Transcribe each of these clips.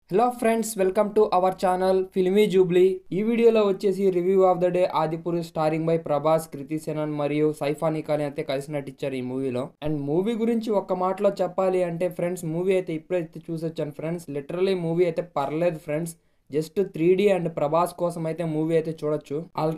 hello friends welcome to our channel filmy jubilee ఈ వీడియోలో వచ్చేసి రివ్యూ ఆఫ్ ద డే ఆదిపురి స్టారింగ్ బై ప్రభాస్ కృతి సేనన్ మరియు సైఫ్ అలీ ఖాన్ అయితే కలిసి నటించారు ఈ మూవీలో అండ్ మూవీ గురించి ఒక్క మాటలో చెప్పాలి అంటే ఫ్రెండ్స్ మూవీ అయితే ఇప్పుడైతే చూసొచ్చాను ఫ్రెండ్స్ లిటరలీ మూవీ అయితే పర్లేదు friends just three and Prabhas కోసం అయితే మూవీ అయితే చూడొచ్చు ఆల్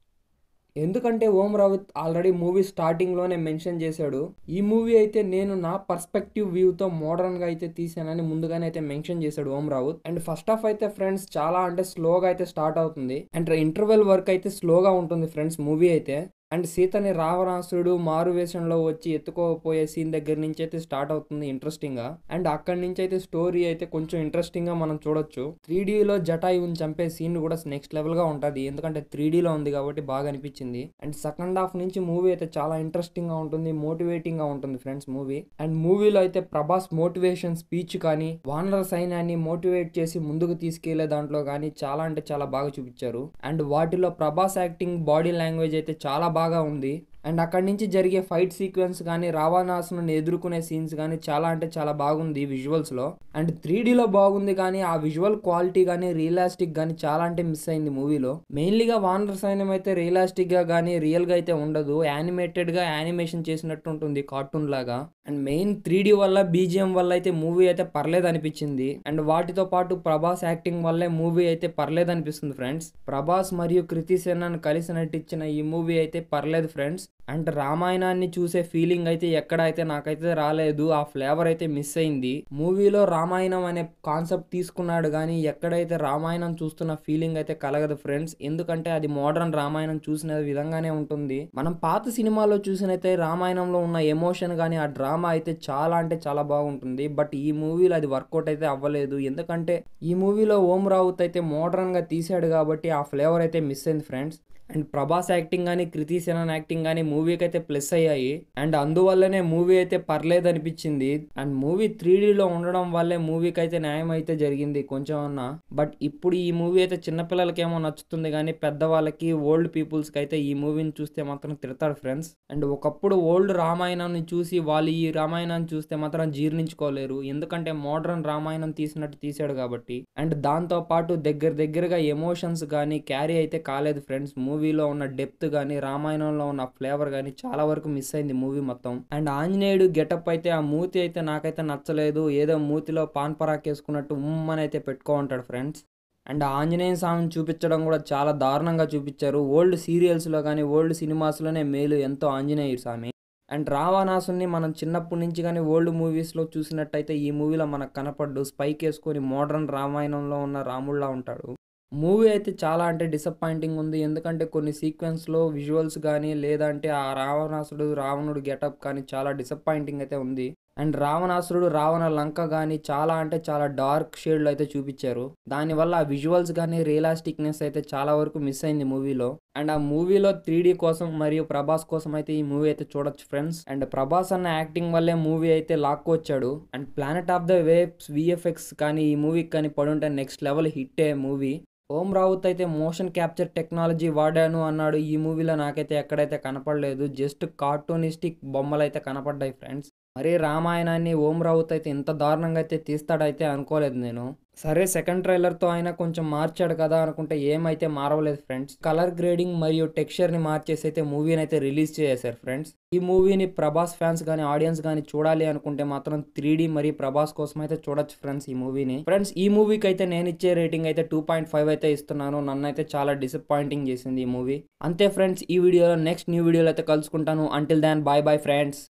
ఎందుకంటే ఓం రావుత్ ఆల్రెడీ మూవీ స్టార్టింగ్లోనే మెన్షన్ చేశాడు ఈ మూవీ అయితే నేను నా పర్స్పెక్టివ్ వ్యూతో మోడర్న్గా అయితే తీసానని ముందుగానే అయితే మెన్షన్ చేశాడు Om Raut and first half అయితే ఫ్రెండ్స్ చాలా అంటే స్లోగా అయితే స్టార్ట్ అవుతుంది అండ్ ఇంటర్వెల్ వర్క్ అయితే స్లోగా ఉంటుంది ఫ్రెండ్స్ మూవీ అయితే అండ్ సీతని రావణాసురుడు మారు వేషంలో వచ్చి ఎత్తుకోపోయే సీన్ దగ్గర నుంచి అయితే స్టార్ట్ అవుతుంది ఇంట్రెస్టింగ్ గా అండ్ అక్కడి నుంచి అయితే స్టోరీ అయితే కొంచెం ఇంట్రెస్టింగ్ గా మనం చూడొచ్చు త్రీ లో జటాయుని చంపే సీన్ కూడా నెక్స్ట్ లెవెల్ గా ఉంటది ఎందుకంటే త్రీ లో ఉంది కాబట్టి బాగా అనిపించింది అండ్ సెకండ్ హాఫ్ నుంచి మూవీ అయితే చాలా ఇంట్రెస్టింగ్ గా ఉంటుంది మోటివేటింగ్ గా ఉంటుంది ఫ్రెండ్స్ మూవీ అండ్ మూవీలో అయితే ప్రభాస్ మోటివేషన్ స్పీచ్ కానీ వానర సైన్యాన్ని మోటివేట్ చేసి ముందుకు తీసుకెళ్లే దాంట్లో కానీ చాలా అంటే చాలా బాగా చూపించారు అండ్ వాటిలో ప్రభాస్ యాక్టింగ్ బాడీ లాంగ్వేజ్ అయితే చాలా బాగా ఉంది అండ్ అక్కడి నుంచి జరిగే ఫైట్ సీక్వెన్స్ కానీ రావణాసును ఎదుర్కొనే సీన్స్ కానీ చాలా అంటే చాలా బాగుంది విజువల్స్ లో అండ్ త్రీ లో బాగుంది కానీ ఆ విజువల్ క్వాలిటీ కానీ రియలిస్టిక్ కానీ చాలా అంటే మిస్ అయింది మూవీలో మెయిన్లీగా వానర్ సైన్యం అయితే రియలిస్టిక్ గా కానీ రియల్ గా అయితే ఉండదు యానిమేటెడ్ గా యానిమేషన్ చేసినట్టు ఉంటుంది కార్టూన్ లాగా అండ్ మెయిన్ త్రీ వల్ల బీజిఎం వల్ల అయితే మూవీ అయితే పర్లేదు అనిపించింది అండ్ వాటితో పాటు ప్రభాస్ యాక్టింగ్ వల్లే మూవీ అయితే పర్లేదు అనిపిస్తుంది ఫ్రెండ్స్ ప్రభాస్ మరియు కృతి సేనన్ కలిసి నటించిన ఈ మూవీ అయితే పర్లేదు ఫ్రెండ్స్ అండ్ రామాయణాన్ని చూసే ఫీలింగ్ అయితే ఎక్కడ అయితే నాకైతే రాలేదు ఆ ఫ్లేవర్ అయితే మిస్ అయింది మూవీలో రామాయణం అనే కాన్సెప్ట్ తీసుకున్నాడు కానీ ఎక్కడైతే రామాయణం చూస్తున్న ఫీలింగ్ అయితే కలగదు ఫ్రెండ్స్ ఎందుకంటే అది మోడర్న్ రామాయణం చూసిన విధంగానే ఉంటుంది మనం పాత సినిమాలో చూసినైతే రామాయణంలో ఉన్న ఎమోషన్ కానీ ఆ డ్రామా అయితే చాలా అంటే చాలా బాగుంటుంది బట్ ఈ మూవీలో అది వర్కౌట్ అయితే అవ్వలేదు ఎందుకంటే ఈ మూవీలో ఓం రావుత్ అయితే మోడర్న్ గా తీసాడు కాబట్టి ఆ ఫ్లేవర్ అయితే మిస్ అయింది ఫ్రెండ్స్ అండ్ ప్రభాస్ యాక్టింగ్ కానీ కృతి సేనన్ యాక్టింగ్ కానీ మూవీకి అయితే ప్లస్ అయ్యాయి అండ్ అందువల్లనే మూవీ అయితే పర్లేదు అనిపించింది అండ్ మూవీ త్రీ లో ఉండడం వల్లే మూవీకి అయితే న్యాయం అయితే జరిగింది కొంచెం అన్నా బట్ ఇప్పుడు ఈ మూవీ అయితే చిన్నపిల్లలకేమో నచ్చుతుంది కానీ పెద్దవాళ్ళకి ఓల్డ్ పీపుల్స్కి అయితే ఈ మూవీని చూస్తే మాత్రం తిడతాడు ఫ్రెండ్స్ అండ్ ఒకప్పుడు ఓల్డ్ రామాయణాన్ని చూసి వాళ్ళు ఈ రామాయణాన్ని చూస్తే మాత్రం జీర్ణించుకోలేరు ఎందుకంటే మోడర్న్ రామాయణం తీసినట్టు తీసాడు కాబట్టి అండ్ దాంతో పాటు దగ్గర దగ్గరగా ఎమోషన్స్ కానీ క్యారీ అయితే కాలేదు ఫ్రెండ్స్ మూవీలో ఉన్న డెప్త్ కానీ రామాయణంలో ఉన్న ఫ్లేవర్ కానీ చాలా వరకు మిస్ అయింది మూవీ మొత్తం అండ్ ఆంజనేయుడు గెటప్ అయితే ఆ మూతి అయితే నాకైతే నచ్చలేదు ఏదో మూతిలో పాన్ పరాక్ వేసుకున్నట్టు ఉమ్మని అయితే పెట్టుకో ఉంటాడు ఫ్రెండ్స్ అండ్ ఆంజనేయ స్వామిని చూపించడం కూడా చాలా దారుణంగా చూపించారు ఓల్డ్ సీరియల్స్లో కానీ ఓల్డ్ సినిమాస్లోనే మేలు ఎంతో ఆంజనేయుడు స్వామి అండ్ రావణాసుని మనం చిన్నప్పటి నుంచి కానీ ఓల్డ్ మూవీస్లో చూసినట్టయితే ఈ మూవీలో మనకు కనపడ్డు స్పైక్ వేసుకొని మోడర్న్ రామాయణంలో ఉన్న రాముళ్ళ ఉంటాడు మూవీ అయితే చాలా అంటే డిసప్పాయింటింగ్ ఉంది ఎందుకంటే కొన్ని సీక్వెన్స్లో విజువల్స్ కానీ లేదంటే ఆ రావణాసుడు రావణుడు గెటప్ కానీ చాలా డిసప్పాయింటింగ్ అయితే ఉంది అండ్ రావణాసురుడు రావణ లంక కానీ చాలా అంటే చాలా డార్క్ షేడ్లో అయితే చూపించారు దానివల్ల ఆ విజువల్స్ కానీ రియలాస్టిక్నెస్ అయితే చాలా వరకు మిస్ అయింది మూవీలో అండ్ ఆ మూవీలో త్రీ కోసం మరియు ప్రభాస్ కోసం అయితే ఈ మూవీ అయితే చూడొచ్చు ఫ్రెండ్స్ అండ్ ప్రభాస్ అన్న యాక్టింగ్ వల్లే మూవీ అయితే లాక్కొచ్చాడు and planet of the waves VFX కానీ ఈ మూవీకి కానీ పడుంటే next level hit movie Om Raut అయితే మోషన్ క్యాప్చర్ టెక్నాలజీ వాడాను అన్నాడు ఈ మూవీలో నాకైతే ఎక్కడైతే కనపడలేదు జస్ట్ కార్టూనిస్టిక్ బొమ్మలు అయితే కనపడ్డాయి ఫ్రెండ్స్ మరీ రామాయణాన్ని ఓం రావుత్ అయితే ఇంత దారుణంగా అయితే తీస్తాడైతే అనుకోలేదు నేను సరే సెకండ్ ట్రైలర్తో అయినా కొంచెం మార్చాడు కదా అనుకుంటే ఏమైతే మారవలేదు ఫ్రెండ్స్ కలర్ గ్రేడింగ్ మరియు టెక్స్చర్ని మార్చేసి అయితే మూవీని అయితే రిలీజ్ చేశారు ఫ్రెండ్స్ ఈ మూవీని ప్రభాస్ ఫ్యాన్స్ కానీ ఆడియన్స్ కానీ చూడాలి అనుకుంటే మాత్రం త్రీ మరియు ప్రభాస్ కోసం అయితే చూడొచ్చు ఫ్రెండ్స్ ఈ మూవీని ఫ్రెండ్స్ ఈ మూవీకి అయితే నేను ఇచ్చే రేటింగ్ అయితే టూ పాయింట్ ఫైవ్ అయితే ఇస్తున్నాను నన్ను అయితే చాలా డిసప్పాయింటింగ్ చేసింది ఈ మూవీ అంతే ఫ్రెండ్స్ ఈ వీడియోలో నెక్స్ట్ న్యూ వీడియోలో అయితే కలుసుకుంటాను until then bye bye friends